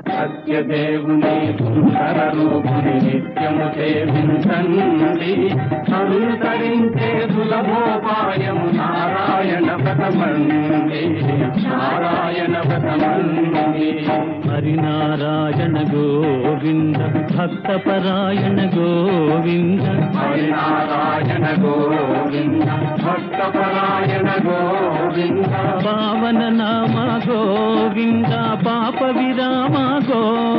సత్యదేవుని సుందర రూపుని నిత్యము సేవించండి అనుసరించే సులభోపాయము నారాయణ వ్రతమండి నారాయణ వ్రతమండి హరినారాయణ గోవింద భక్తపరాయణ గోవింద హరినారాయణ గోవింద భక్తపరాయణ గోవింద పావన నామ గోవింద పాప విరామ గోవింద